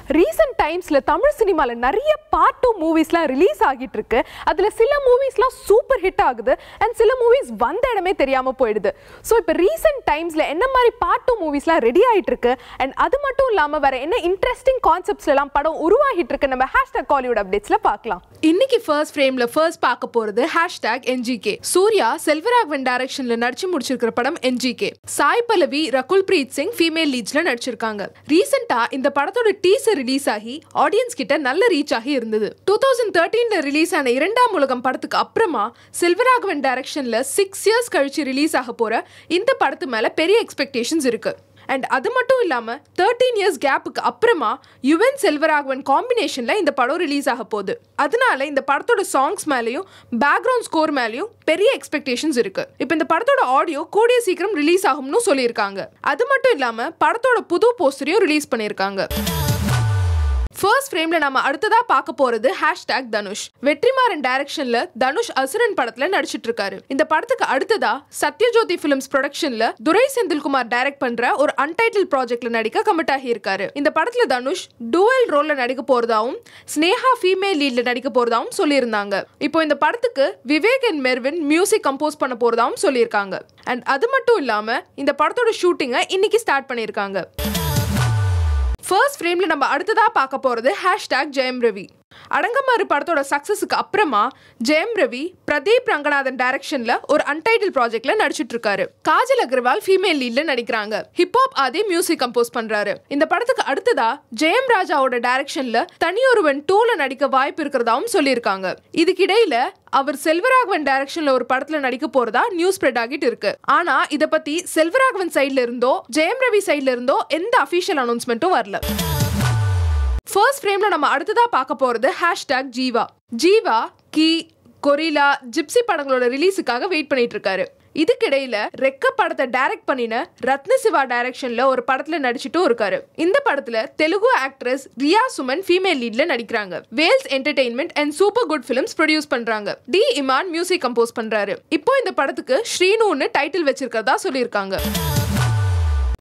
recent டைம்ஸ்ல தமிழ் சினிமால நிறைய பார்ட் டூ மூவிஸ்லாம் ரிலீஸ் ஆகிட்டு இருக்கு அதுல சில மூவிஸ்லாம் சூப்பர் ஹிட் ஆகுது அண்ட் சில மூவிஸ் வந்த இடமே தெரியாம போயிடுது ஸோ இப்போ ரீசெண்ட் டைம்ஸ்ல என்ன மாதிரி பார்ட் டூ மூவிஸ்லாம் ரெடி ஆயிட்டு இருக்கு அண்ட் அது மட்டும் இல்லாம வேற என்ன இன்ட்ரெஸ்டிங் கான்செப்ட்ஸ்ல எல்லாம் படம் உருவாகிட்டு இருக்கு நம்ம ஹேஷ்டாக் காலிவுட் அப்டேட்ஸ்ல பார்க்கலாம் இன்னைக்கு ஃபர்ஸ்ட் ஃப்ரேம்ல ஃபர்ஸ்ட் பார்க்க போறது ஹேஷ்டாக் என்ஜிகே சூர்யா செல்வராகவன் டைரக்ஷன்ல நடிச்சு முடிச்சிருக்கிற படம் என்ஜிகே சாய் பல்லவி ரகுல் பிரீத் சிங் ஃபீமேல் லீட்ஸ்ல நடிச்சிருக்காங்க ரீசெண்டா இந்த படத்தோட டீசர் ரிலீஸ் ஆகி ஆடியன்ஸ் கிட்ட நல்ல ரீச் ஆகி இருந்தது டூ தௌசண்ட் தேர்ட்டீன்ல ரிலீஸ் ஆன இரண்டாம் உலகம் படத்துக்கு அப்புறமா செல்வராகவன் டைரக்ஷன்ல சிக்ஸ் இயர்ஸ் கழிச்சு ரிலீஸ் ஆக போற இந்த படத்து மேல பெரிய எக்ஸ்பெக்டேஷன்ஸ் இருக்கு அண்ட் அது மட்டும் இல்லாம தேர்ட்டீன் இயர்ஸ் கேப்புக்கு அப்புறமா யுவன் செல்வராகவன் காம்பினேஷன்ல இந்த படம் ரிலீஸ் ஆக போகுது அதனால இந்த படத்தோட சாங்ஸ் மேலேயும் பேக்ரவுண்ட் ஸ்கோர் மேலேயும் பெரிய எக்ஸ்பெக்டேஷன்ஸ் இருக்கு இப்போ இந்த படத்தோட ஆடியோ கூடிய சீக்கிரம் ரிலீஸ் ஆகும்னு சொல்லியிருக்காங்க அது மட்டும் இல்லாம படத்தோட புது போஸ்டரையும் ரிலீஸ் பண்ணியிருக்காங்க ஃபர்ஸ்ட் ஃப்ரேம்ல நம்ம அடுத்ததா பார்க்க போறது ஹேஷ்டாக் தனுஷ் வெற்றிமாறன் டைரக்ஷன்ல தனுஷ் அசுரன் படத்துல நடிச்சிட்டு இருக்காரு இந்த படத்துக்கு அடுத்ததா சத்யஜோதி பிலிம்ஸ் ப்ரொடக்ஷன்ல துரை செந்தில்குமார் டைரக்ட் பண்ற ஒரு அன்டைட்டில் ப்ராஜெக்ட்ல நடிக்க கமிட் ஆகி இருக்காரு இந்த படத்துல தனுஷ் டூவல் ரோல்ல நடிக்க போறதாவும் ஸ்னேஹா ஃபீமேல் லீட்ல நடிக்க போறதாவும் சொல்லியிருந்தாங்க இப்போ இந்த படத்துக்கு Vivek and Mervin music compose பண்ண போறதாவும் சொல்லியிருக்காங்க அண்ட் அது மட்டும் இல்லாம இந்த படத்தோட ஷூட்டிங்கை இன்னைக்கு ஸ்டார்ட் பண்ணியிருக்காங்க ஃபர்ஸ்ட் ஃப்ரேம்ல நம்ம அடுத்ததா பார்க்க போறது ஹேஷ்டாக் ஜெயம் ரவி அடங்கமாறு படத்தோட சக்சஸுக்கு அப்புறமா ஜெயம் ரவி பிரதீப் ரங்கநாதன் டைரக்ஷன்ல ஒரு அன்டைட்டில் ப்ராஜெக்ட்ல நடிச்சிட்டு இருக்காரு காஜல் அகர்வால் ஃபீமேல் லீட்ல நடிக்கிறாங்க ஹிப்ஹாப் ஆதி மியூசிக் கம்போஸ் பண்றாரு இந்த படத்துக்கு அடுத்ததா ஜெயம் ராஜாவோட டைரக்ஷன்ல தனியொருவன் டூல நடிக்க வாய்ப்பு இருக்கிறதாவும் சொல்லியிருக்காங்க இதுக்கிடையில அவர் செல்வராகவன் டைரக்ஷன்ல ஒரு படத்துல நடிக்க போறதா நியூஸ் ஸ்ப்ரெட் ஆகிட்டு இருக்கு ஆனா இத பத்தி செல்வராகவன் சைட்ல இருந்தோ ஜெயம் ரவி சைட்ல இருந்தோ எந்த அபிஷியல் அனௌன்ஸ்மெண்ட்டும் வரல ஃபர்ஸ்ட் ஃப்ரேம்ல நம்ம அடுத்ததா பார்க்க போறது hashtag Jiiva Jiiva Kee gorilla gypsy படங்களோட ரிலீஸுக்காக வெயிட் பண்ணிட்டு இருக்காரு இதுக்கிடையில ரெக்க படத்தை டைரக்ட் பண்ணின ரத்ன சிவா டைரக்ஷன்ல ஒரு படத்துல நடிச்சிட்டும் இருக்காரு இந்த படத்துல தெலுங்கு ஆக்ட்ரஸ் ரியா சுமன் ஃபீமேல் லீட்ல நடிக்கிறாங்க Vels entertainment and super good films produce பண்றாங்க டி இமான் மியூசிக் கம்போஸ் பண்றாரு இப்போ இந்த படத்துக்கு ஸ்ரீனுன்னு டைட்டில் வச்சிருக்கிறதா சொல்லியிருக்காங்க